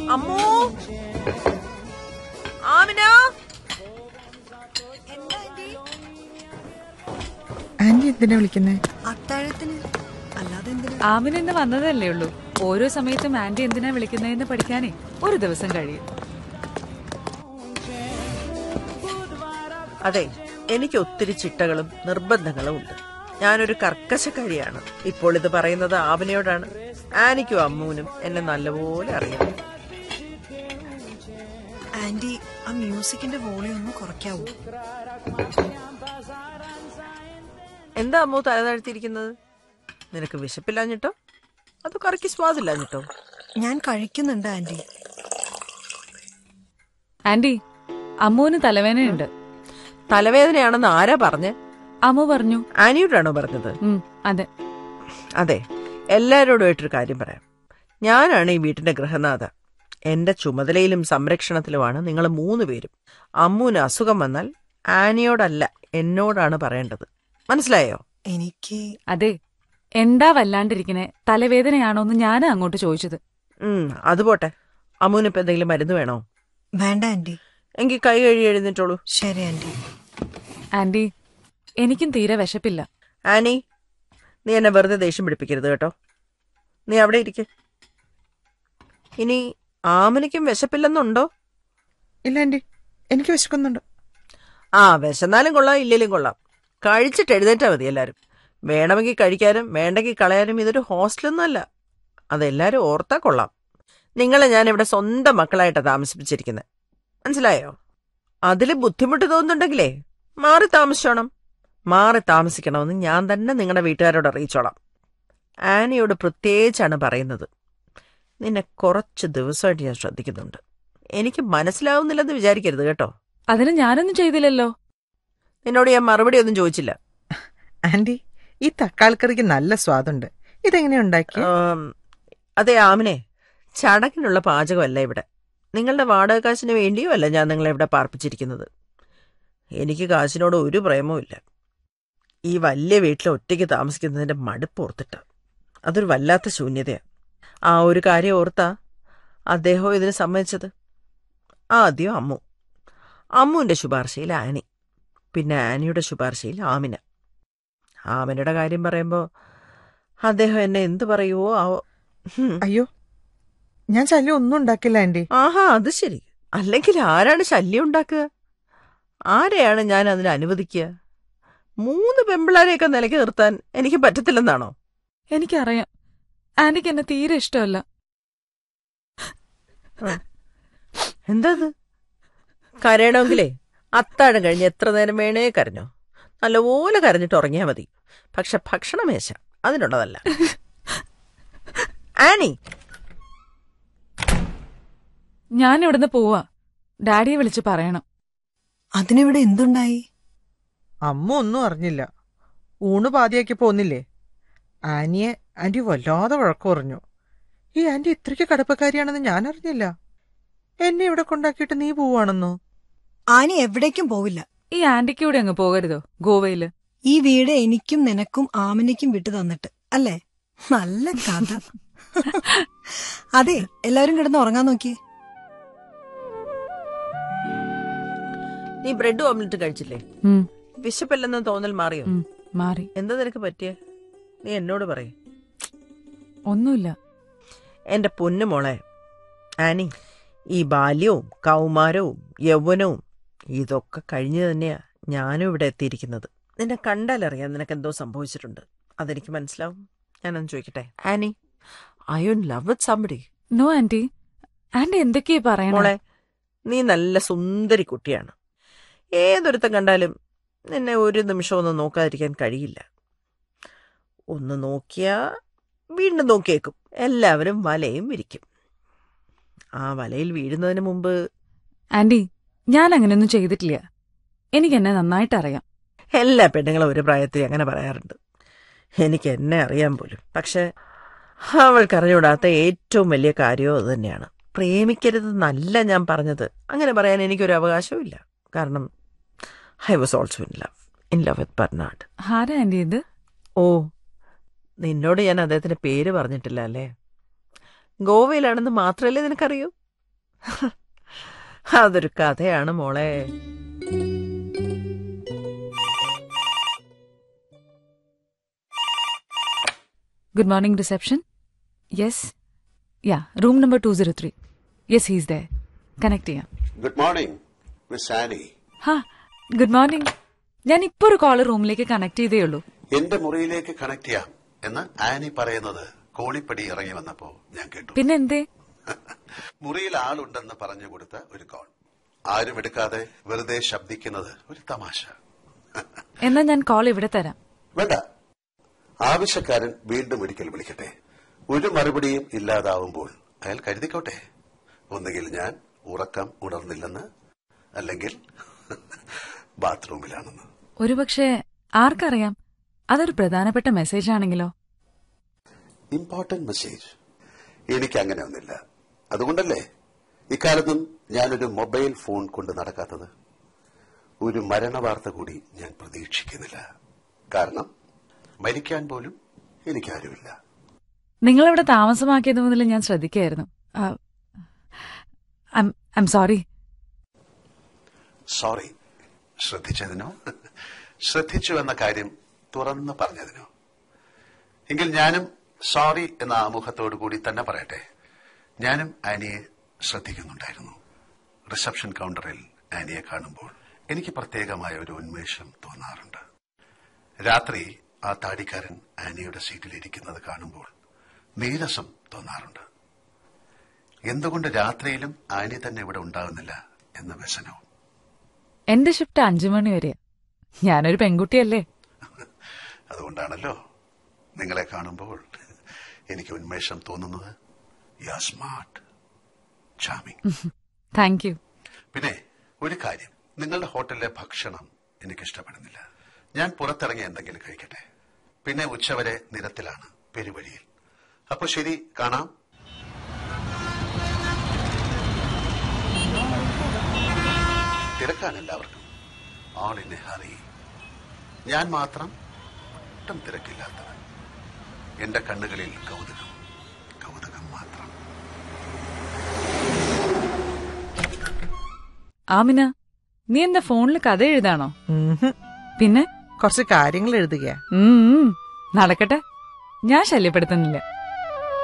അമ്മോ ആമിന ആന്റി എന്തിനാ വിളിക്കുന്നേ അത്താഴത്തിന് അല്ലാതെ എന്തിനു ആമിന ഇന്ന് വന്നതല്ലേ ഉള്ളൂ ഓരോ സമയത്തും ആന്റി എന്തിനാ വിളിക്കുന്നതെന്ന് പഠിക്കാനേ ഒരു ദിവസം കഴിയും അതെ എനിക്ക് ഒത്തിരി ചിട്ടകളും നിർബന്ധങ്ങളും ഉണ്ട് ഞാനൊരു കർക്കശക്കാരിയാണ് ഇപ്പോൾ ഇത് പറയുന്നത് ആവനയോടാണ് ആനിക്കും അമ്മൂനും എന്നെ നല്ലപോലെ അറിയാം ആന്റി ആ മ്യൂസിക്കിന്റെ വോളിയം ഒന്ന് കുറയ്ക്കാവൂ എന്താ അമ്മു തല താഴ്ത്തിയിരിക്കുന്നത് നിനക്ക് വിശപ്പില്ലാഞ്ഞിട്ടോ അത് കറക്കി സ്വാദില്ലാഞ്ഞിട്ടോ ഞാൻ കഴിക്കുന്നുണ്ട് ആന്റി ആന്റി അമ്മുവിന് തലവേദനയുണ്ട് തലവേദനയാണെന്ന് ആരാ പറഞ്ഞ് അമ്മു പറഞ്ഞു ആനിയോടാണോ പറഞ്ഞത് ഉം അതെ അതെ എല്ലാവരോടുമായിട്ടൊരു കാര്യം പറയാം ഞാനാണ് ഈ വീട്ടിന്റെ ഗൃഹനാഥ എന്റെ ചുമതലയിലും സംരക്ഷണത്തിലുമാണ് നിങ്ങൾ മൂന്ന് പേരും അമ്മൂന് അസുഖം വന്നാൽ ആനിയോടല്ല എന്നോടാണ് പറയേണ്ടത് മനസ്സിലായോ എനിക്ക് അതെ എന്താ വല്ലാണ്ടിരിക്കണേ തലവേദനയാണോന്ന് ഞാനാ അങ്ങോട്ട് ചോദിച്ചത് ഉം അത് പോട്ടെ അമ്മൂന് ഇപ്പൊ എന്തെങ്കിലും മരുന്ന് വേണോ വേണ്ട ആന്റി എങ്കിൽ കൈ കഴുകി എഴുന്നേറ്റോളൂ ശരി ആന്റി ആന്റി എനിക്കും തീരെ വിശപ്പില്ല ആനി നീ എന്നെ വെറുതെ ദേഷ്യം പിടിപ്പിക്കരുത് കേട്ടോ നീ അവിടെ ഇരിക്കെ ഇനി ആമനിക്കും വിശപ്പില്ലെന്നുണ്ടോ ഇല്ല ആന്റി എനിക്ക് വിശക്കുന്നുണ്ട് ആ വിശന്നാലും കൊള്ളാം ഇല്ലേലും കൊള്ളാം കഴിച്ചിട്ട് എഴുന്നേറ്റാ മതി എല്ലാരും വേണമെങ്കിൽ കഴിക്കാനും വേണ്ടെങ്കിൽ കളയാനും ഇതൊരു ഹോസ്റ്റലൊന്നുമല്ല അതെല്ലാരും ഓർത്താ കൊള്ളാം നിങ്ങളെ ഞാൻ ഇവിടെ സ്വന്തം മക്കളായിട്ടാണ് താമസിപ്പിച്ചിരിക്കുന്നത് മനസ്സിലായോ അതിൽ ബുദ്ധിമുട്ട് തോന്നുന്നുണ്ടെങ്കിലേ മാറി താമസിച്ചോണം മാറി താമസിക്കണമെന്ന് ഞാൻ തന്നെ നിങ്ങളുടെ വീട്ടുകാരോട് അറിയിച്ചോളാം ആനയോട് പ്രത്യേകിച്ചാണ് പറയുന്നത് നിന്നെ കുറച്ച് ദിവസമായിട്ട് ഞാൻ ശ്രദ്ധിക്കുന്നുണ്ട് എനിക്ക് മനസ്സിലാവുന്നില്ലെന്ന് വിചാരിക്കരുത് കേട്ടോ അതിന് ഞാനൊന്നും ചെയ്തില്ലല്ലോ നിന്നോട് ഞാൻ മറുപടി ഒന്നും ചോദിച്ചില്ല ആന്റി ഈ തക്കാളിക്കറിക്ക് നല്ല സ്വാദുണ്ട് ഇതെങ്ങനെയാ ഉണ്ടാക്കി ആം, അതെ ആമിനെ ചടങ്ങിനുള്ള പാചകമല്ല ഇവിടെ നിങ്ങളുടെ വാടക കാശിന് വേണ്ടിയോ അല്ല ഞാൻ നിങ്ങളെ ഇവിടെ പാർപ്പിച്ചിരിക്കുന്നത് എനിക്ക് കാശിനോട് ഒരു പ്രേമവും ഇല്ല ഈ വലിയ വീട്ടിൽ ഒറ്റയ്ക്ക് താമസിക്കുന്നതിന്റെ മടുപ്പ് ഓർത്തിട്ട് അതൊരു വല്ലാത്ത ശൂന്യതയാണ് ആ ഒരു കാര്യം ഓർത്താ അദ്ദേഹം ഇതിന് സമ്മതിച്ചത് ആദ്യം അമ്മു അമ്മുവിന്റെ ശുപാർശയിൽ ആനി പിന്നെ ആനിയുടെ ശുപാർശയിൽ ആമിന ആമിനയുടെ കാര്യം പറയുമ്പോൾ അദ്ദേഹം എന്നെ എന്ത് പറയുവോ ആവോ ഹും. അയ്യോ ഞാൻ ശല്യം ഒന്നും ഉണ്ടാക്കില്ല ആന്റി ആഹാ അത് ശരി അല്ലെങ്കിൽ ആരാണ് ശല്യം ഉണ്ടാക്കുക ആരെയാണ് ഞാൻ അതിന് അനുവദിക്കുക മൂന്ന് പെമ്പിളാരെയൊക്കെ നിലയ്ക്ക് നിർത്താൻ എനിക്ക് പറ്റത്തില്ലെന്നാണോ എനിക്കറിയാം ആന്റിക്ക് എന്നെ തീരെ ഇഷ്ടമല്ല എന്താ അത് കരയണമെങ്കിലേ അത്താഴം കഴിഞ്ഞ് എത്ര നേരം വേണേ കരഞ്ഞോ നല്ലപോലെ കരഞ്ഞിട്ട് ഉറങ്ങിയാ മതി പക്ഷെ ഭക്ഷണമേശ അതിനുള്ളതല്ല ആനി ഞാൻ ഇവിടുന്ന് പോവാ ഡാഡിയെ വിളിച്ച് പറയണം അതിനിവിടെ എന്തുണ്ടായി അമ്മ ഒന്നും അറിഞ്ഞില്ല ഊണ് പാതിയാക്കി പോന്നില്ലേ ആനിയെ ആന്റി വല്ലാതെ വഴക്കു പറഞ്ഞു ഈ ആന്റി ഇത്രയ്ക്ക് കടുപ്പക്കാരിയാണെന്ന് ഞാൻ അറിഞ്ഞില്ല എന്നെ ഇവിടെ കൊണ്ടാക്കിയിട്ട് നീ പോവാണെന്നോ ആനി എവിടേക്കും പോവില്ല ഈ ആന്റിക്ക് കൂടെ അങ്ങ് പോകരുതോ ഗോവയില് ഈ വീട് എനിക്കും നിനക്കും ആമിനിക്കും വിട്ടു തന്നിട്ട് അല്ലേ നല്ല കഥ അതെ എല്ലാവരും കിടന്ന് ഉറങ്ങാൻ നോക്കിയേ നീ ബ്രെഡ് ഓംലെറ്റ് കഴിച്ചില്ലേ ഉം, വിശപ്പല്ലെന്ന് തോന്നൽ മാറിയോ ഉം, മാറി എന്താ നിനക്ക് പറ്റിയ നീ എന്നോട് പറയേ ഒന്നുമില്ല എന്റെ പൊന്നു മോളെ ആനി ഈ ബാല്യവും കൗമാരവും യൗവനവും ഇതൊക്കെ കഴിഞ്ഞു തന്നെയാ ഞാനും ഇവിടെ എത്തിയിരിക്കുന്നത് നിന്നെ കണ്ടാലറിയാം നിനക്ക് എന്തോ സംഭവിച്ചിട്ടുണ്ട് അതെനിക്ക് മനസ്സിലാവും ഞാനൊന്ന് ചോദിക്കട്ടെ Annie I you love with somebody no aunty aunty എന്തൊക്കെയാ പറയണേ മോളെ നീ നല്ല സുന്ദരി കുട്ടിയാണ് ഏതൊരുത്തം കണ്ടാലും നിന്നെ ഒരു നിമിഷം ഒന്ന് നോക്കാതിരിക്കാൻ കഴിയില്ല ഒന്ന് നോക്കിയാ വീണ്ടും നോക്കിയേക്കും എല്ലാവരും വലയും വിരിക്കും ആ വലയിൽ വീഴുന്നതിന് മുമ്പ് ആന്റി ഞാൻ അങ്ങനെയൊന്നും ചെയ്തിട്ടില്ല എനിക്ക് എന്നെ നന്നായിട്ട് അറിയാം എല്ലാ പെണ്ണുങ്ങളും ഒരു പ്രായത്തിൽ അങ്ങനെ പറയാറുണ്ട് എനിക്ക് എന്നെ അറിയാൻ പോലും പക്ഷെ അവൾക്കറിഞ്ഞൂടാത്ത ഏറ്റവും വലിയ കാര്യവും അത് തന്നെയാണ് പ്രേമിക്കരുതെന്നല്ല ഞാൻ പറഞ്ഞത് അങ്ങനെ പറയാൻ എനിക്കൊരു അവകാശവും ഇല്ല കാരണം I was also in love in love with Bernard ആരാ ആന്റി ഇത് ഓ നിന്നോട് ഞാൻ അദ്ദേഹത്തിന്റെ പേര് പറഞ്ഞിട്ടില്ല അല്ലേ ഗോവയിലാണെന്ന് മാത്രമല്ലേ നിനക്കറിയൂ അതൊരു കഥയാണ് മോളെ good morning reception yes yeah room number two zero three yes he's there connect ചെയ്യാം ഗുഡ് മോർണിംഗ് മിസ് ആനി ഹാ ഗുഡ് മോർണിംഗ് ഞാൻ ഇപ്പൊ ഒരു കോള് റൂമിലേക്ക് കണക്ട് ചെയ്തേ ഉള്ളൂ എന്റെ മുറിയിലേക്ക് കണക്ട് ചെയ്യാം എന്ന് ആനി പറയുന്നത് കോണിപ്പടി ഇറങ്ങി വന്നപ്പോ ഞാൻ കേട്ടു പിന്നെ എന്തേ മുറിയിൽ ആളുണ്ടെന്ന് പറഞ്ഞു കൊടുത്ത ഒരു കോൾ ആരും എടുക്കാതെ വെറുതെ ശബ്ദിക്കുന്നത് ഒരു തമാശ എന്നാ ഞാൻ കോൾ ഇവിടെ തരാം വേണ്ട ആവശ്യക്കാരൻ വീണ്ടും ഒരിക്കൽ വിളിക്കട്ടെ ഒരു മറുപടിയും ഇല്ലാതാവുമ്പോൾ അയാൾ കരുതിക്കോട്ടെ ഒന്നുകിൽ ഞാൻ ഉറക്കം ഉണർന്നില്ലെന്ന് അല്ലെങ്കിൽ ബാത്റൂമിലാണെന്ന് ഒരുപക്ഷെ ആർക്കറിയാം അതൊരു പ്രധാനപ്പെട്ട മെസ്സേജ് ആണെങ്കിലോ ഇമ്പോർട്ടന്റ് മെസ്സേജ് എനിക്ക് അങ്ങനെ ഒന്നില്ല അതുകൊണ്ടല്ലേ ഇക്കാലത്തും ഞാനൊരു മൊബൈൽ ഫോൺ കൊണ്ട് നടക്കാത്തത് ഒരു മരണവാർത്ത കൂടി ഞാൻ പ്രതീക്ഷിക്കുന്നില്ല കാരണം മരിക്കാൻ പോലും എനിക്കാരുമില്ല നിങ്ങളിവിടെ താമസമാക്കിയത് മുതൽ ഞാൻ ശ്രദ്ധിക്കായിരുന്നു ഐ എം സോറി സോറി ശ്രദ്ധിച്ചതിനോ ശ്രദ്ധിച്ചു എന്ന കാര്യം തുറന്നു പറഞ്ഞതിനോ എങ്കിൽ ഞാനും സോറി എന്ന ആമുഖത്തോടു കൂടി തന്നെ പറയട്ടെ ഞാനും ആനിയെ ശ്രദ്ധിക്കുന്നുണ്ടായിരുന്നു റിസപ്ഷൻ കൗണ്ടറിൽ ആനിയെ കാണുമ്പോൾ എനിക്ക് പ്രത്യേകമായ ഒരു ഉന്മേഷം തോന്നാറുണ്ട് രാത്രി ആ താടിക്കാരൻ ആനിയുടെ സീറ്റിലിരിക്കുന്നത് കാണുമ്പോൾ നീരസം തോന്നാറുണ്ട് എന്തുകൊണ്ട് രാത്രിയിലും ആനി തന്നെ ഇവിടെ ഉണ്ടാകുന്നില്ല എന്ന വ്യസനവും എന്റെ ഷിഫ്റ്റ് അഞ്ചു മണി വരെയാ ഞാനൊരു പെൺകുട്ടിയല്ലേ അതുകൊണ്ടാണല്ലോ നിങ്ങളെ കാണുമ്പോൾ എനിക്ക് ഉന്മേഷം തോന്നുന്നത് you are smart charming thank you പിന്നെ ഒരു കാര്യം നിങ്ങളുടെ ഹോട്ടലിലെ ഭക്ഷണം എനിക്ക് ഇഷ്ടപ്പെടുന്നില്ല ഞാൻ പുറത്തിറങ്ങി എന്തെങ്കിലും കഴിക്കട്ടെ പിന്നെ ഉച്ചവരെ നിരത്തിലാണ് പെരുവഴിയിൽ അപ്പൊ ശരി കാണാം തിരക്കാണ് എല്ലാവർക്കും ഓൾ ഇൻ എ ഹറി ഞാൻ മാത്രം ഒട്ടും തിരക്കില്ലാത്തവൻ എന്റെ കണ്ണുകളിൽ കൗതുകം കൗതുകം മാത്രം ആമിന നീ എന്താ ഫോണിൽ കഥ എഴുതാണോ ഉംഹും. പിന്നെ കുറച്ച് കാര്യങ്ങൾ എഴുതുകയാ ഉം, ഉം. നടക്കട്ടെ ഞാൻ ശല്യപ്പെടുത്തുന്നില്ല